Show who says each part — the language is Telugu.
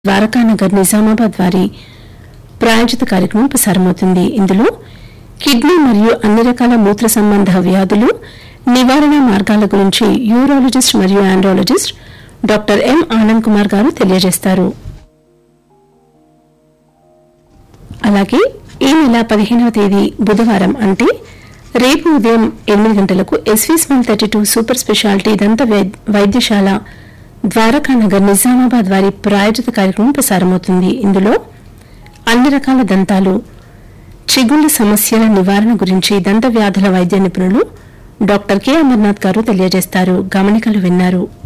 Speaker 1: ద్వారకానగర్ నిజామాబాద్ వారి ప్రాయోజిత కార్యక్రమం ప్రసారమవుతుంది ఇందులో కిడ్నీ మరియు అన్ని రకాల మూత్ర సంబంధ వ్యాధులు నివారణ మార్గాల గురించి యూరాలజిస్ట్ మరియు andrologist doctor M Anand Kumar గారు తెలియజేస్తారు అలాగే ఈ నెల పదిహేనవ తేదీ బుధవారం అంటే రేపు ఉదయం ఎనిమిది గంటలకు SVS one thirty two super speciality దంత వై- వైద్యశాల ద్వారకానగర్ నిజామాబాద్ వారి ప్రాయోజిత కార్యక్రమం ప్రసారమవుతుంది ఇందులో అన్ని రకాల దంతాలు చిగుళ్ల సమస్యల నివారణ గురించి దంత వ్యాధుల వైద్య నిపుణులు డాక్టర్ కె అమర్నాథ్ గారు తెలియజేస్తారు గమనికలు విన్నారు